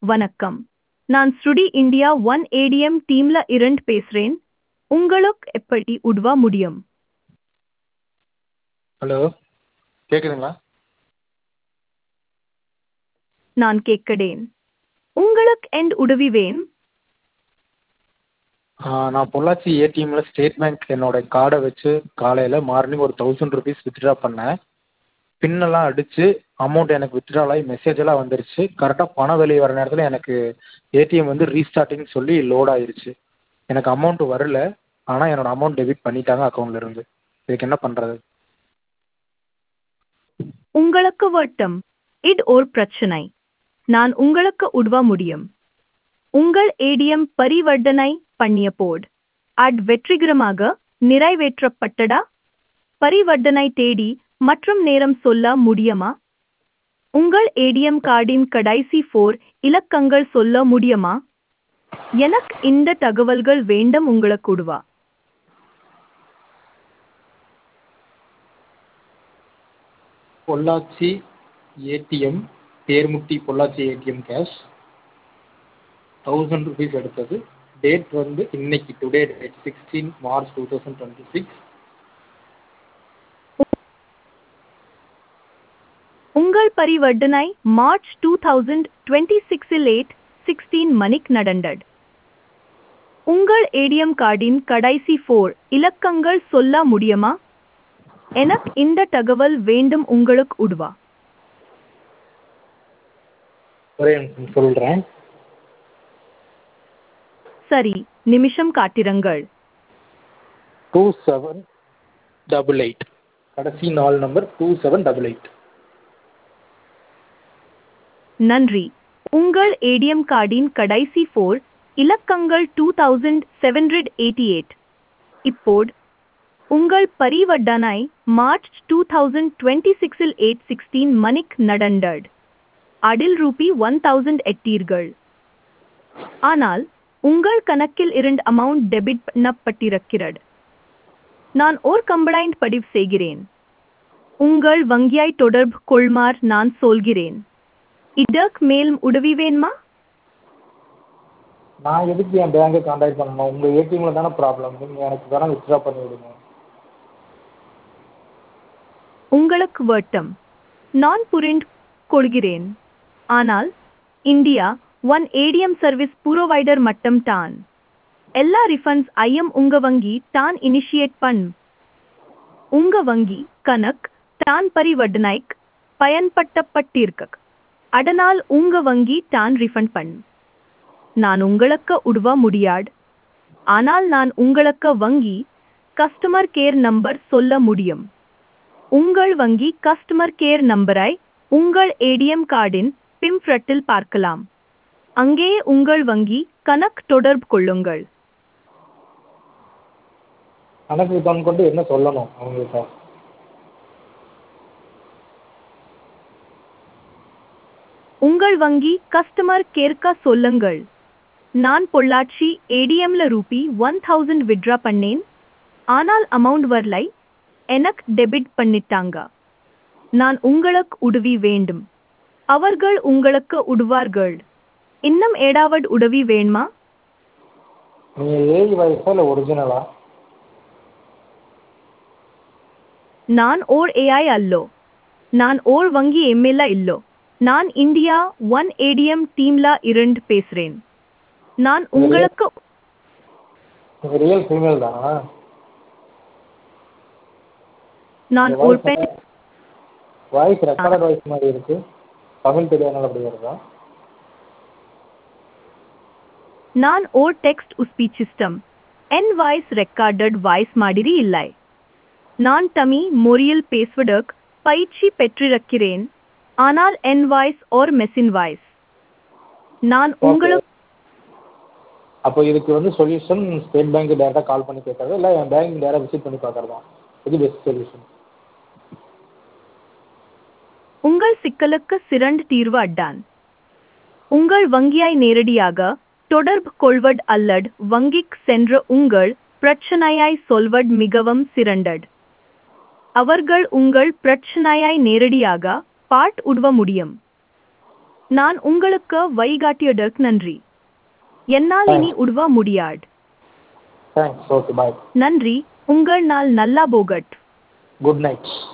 வணக்கம் நான் ஸ்ருடி இந்தியா ஒன் ஏடிஎம் டீம்ல இருந்து பேசுறேன் உங்களுக்கு எப்படி உதவ முடியும் ஹலோ கேட்குதுங்களா நான் கேட்கிறேன் உங்களுக்கு எந்த உதவி வேணும் நான் பொள்ளாச்சி ஏடிஎம்மில் ஸ்டேட் பேங்க் என்னோட கார்டை வச்சு காலையில் மார்னிங் ஒரு தௌசண்ட் ருபீஸ் வித்ட்ரா பண்ணேன் பின்னெல்லாம் அடித்து அமௌண்ட் எனக்கு வித்ட்ரால் ஆகி மெசேஜ் எல்லாம் வந்துருச்சு கரெக்டாக பணம் வெளியே வர நேரத்தில் எனக்கு ஏடிஎம் வந்து ரீஸ்டார்ட்டிங் சொல்லி லோட் ஆயிருச்சு எனக்கு அமௌண்ட் வரல ஆனால் என்னோட அமௌண்ட் டெபிட் பண்ணிட்டாங்க அக்கௌண்ட்ல இருந்து இதுக்கு என்ன பண்ணுறது உங்களுக்கு வட்டம் இது ஒரு பிரச்சனை நான் உங்களுக்கு உதவ முடியும் உங்கள் ஏடிஎம் பரிவர்த்தனை பண்ணிய போட் அட் வெற்றிகரமாக நிறைவேற்றப்பட்டதா பரிவர்த்தனை தேதி மற்றும் நேரம் சொல்ல முடியுமா உங்கள் ஏடிஎம் கார்டின் கடைசி ஃபோர் இலக்கங்கள் சொல்ல முடியுமா எனக்கு இந்த தகவல்கள் வேண்டும் உங்களுக்கு உதவ பொள்ளாச்சி ஏடிஎம் தேர்முட்டி Pollachi ATM cash thousand rupees எடுத்தது டேட் வந்து இன்னைக்கு today date sixteen March two thousand twenty six உங்கள் பரிவர்த்தனை மார்ச் டூ தௌசண்ட் டுவெண்ட்டி சிக்ஸில் எயிட் சிக்ஸ்டீன் மணிக்கு நடந்தது உங்கள் ஏடிஎம் கார்டின் கடைசி ஃபோர் இலக்கங்கள் சொல்ல முடியுமா எனக்கு இந்த தகவல் வேண்டும் உங்களுக்கு உதவ ஒரே நிமிஷம் சொல்கிறேன் சரி நிமிஷம் காட்டிருங்கள் டூ செவன் டபுள் எயிட் கடைசி நாலு number two seven double eight நன்றி உங்கள் ஏடிஎம் கார்டின் கடைசி ஃபோர் இலக்கங்கள் two thousand seven hundred eighty eight இப்போது உங்கள் பரிவர்த்தனை மார்ச் டூ தௌசண்ட் டுவெண்ட்டி சிக்ஸில் எயிட் சிக்ஸ்டீன் மணிக்கு நடந்தது அதில் ரூபி ஒன் தௌசண்ட் எட்டீர்கள் ஆனால் உங்கள் கணக்கில் இருந்து அமௌண்ட் டெபிட் பண்ணப்பட்டிருக்கிறது நான் ஓர் கம்ப்ளைண்ட் பதிவு செய்கிறேன் உங்கள் வங்கியை தொடர்பு கொள்மார் நான் சொல்கிறேன் இதற்கு மேலும் உதவி வேணுமா நான் எதுக்கு என் பேங்கை காண்டாக்ட் பண்ணணும் உங்கள் ஏடிஎம்மில் தானே ப்ராப்ளம் நீங்கள் எனக்கு வேணால் வித்ட்ரா பண்ணி விடுங்க உங்களுக்கு வட்டம் நான் புரிந்து கொள்கிறேன் ஆனால் India one ATM service provider மட்டும் தான் எல்லா ரிஃபண்ட்ஸ் ஐயம் உங்க வங்கி தான் இனிஷியேட் பண் உங்க வங்கி கணக் தான் பரிவர்த்தனைக்கு பயன்படுத்தப்பட்டிருக்கு அதனால் உங்க வங்கி தான் ரிஃபண்ட் பண் நான் உங்களுக்கு உதவ முடியாது ஆனால் நான் உங்களுக்கு வங்கி கஸ்டமர் கேர் நம்பர் சொல்ல முடியும் உங்கள் வங்கி கஸ்டமர் கேர் நம்பரை உங்கள் ஏடிஎம் கார்டின் பிம்ஃப்ரட்டில் பார்க்கலாம் அங்கே உங்கள் வங்கி கணக்கு தொடர்பு கொள்ளுங்கள் கணக்கு வித்தான் கொண்டு என்ன சொல்லணும் அவங்கள்ட்ட உங்கள் வங்கி கஸ்டமர் கேர்க்க சொல்லுங்கள் நான் பொள்ளாச்சி ஏடிஎம்ல ரூபி ஒன் தௌசண்ட் வித்ட்ரா பண்ணேன் ஆனால் அமௌண்ட் வரலை எனக்கு டெபிட் பண்ணிட்டாங்க நான் உங்களுக்கு உதவி வேண்டும் அவர்கள் உங்களுக்கு உதவார்கள் இன்னும் ஏடாவது உதவி வேணுமா நீங்கள் ஏஐ வாய்ஸா இல்லை ஒரிஜினலா நான் ஓர் ஏஐ அல்லோ நான் ஓர் வங்கி எம்எல்ஏ இல்லோ நான் இந்தியா ஒன் ஏடிஎம் டீம்ல இருந்து பேசுறேன் நான் உங்களுக்கு நீங்கள் ரியல் ஃபீமேல் தானா நான் ஒரு பெண் வாய்ஸ் ரெக்கார்டட் வாய்ஸ் மாதிரி இருக்கு தமிழ் தெரியாதனால அப்படி வருதா நான் ஓர் டெக்ஸ்ட் ஸ்பீச் சிஸ்டம் என் வாய்ஸ் ரெக்கார்டட் வாய்ஸ் மாதிரி இல்லை நான் தமிழ் மொழியில் பேசுவதற்கு பயிற்சி பெற்றிருக்கிறேன் ஆனால் என் வாய்ஸ் ஓர் மெஷின் வாய்ஸ் நான் உங்களுக்கு அப்போ இதுக்கு வந்து சொல்யூஷன் ஸ்டேட் பேங்க் டேரெக்டாக கால் பண்ணி கேட்கறது இல்லை என் பேங்க் டேரெக்டாக விசிட் பண்ணி பார்க்கறதா இது பெஸ்ட் சொல்யூஷன் உங்கள் சிக்கலுக்கு சிறந்த தீர்வு அட்டான் உங்கள் வங்கியை நேரடியாக தொடர்பு கொள்வது அல்லது வங்கிக்கு சென்று உங்கள் பிரச்சனையை சொல்வது மிகவும் சிறந்தது அவர்கள் உங்கள் பிரச்சனையை நேரடியாக பாட் உதவ முடியும் நான் உங்களுக்கு வழிகாட்டியதற்கு நன்றி என்னால் இனி உதவ முடியாது தேங்க்ஸ் ஓகே பாய் நன்றி உங்கள் நாள் நல்லா போகட் குட் நைட்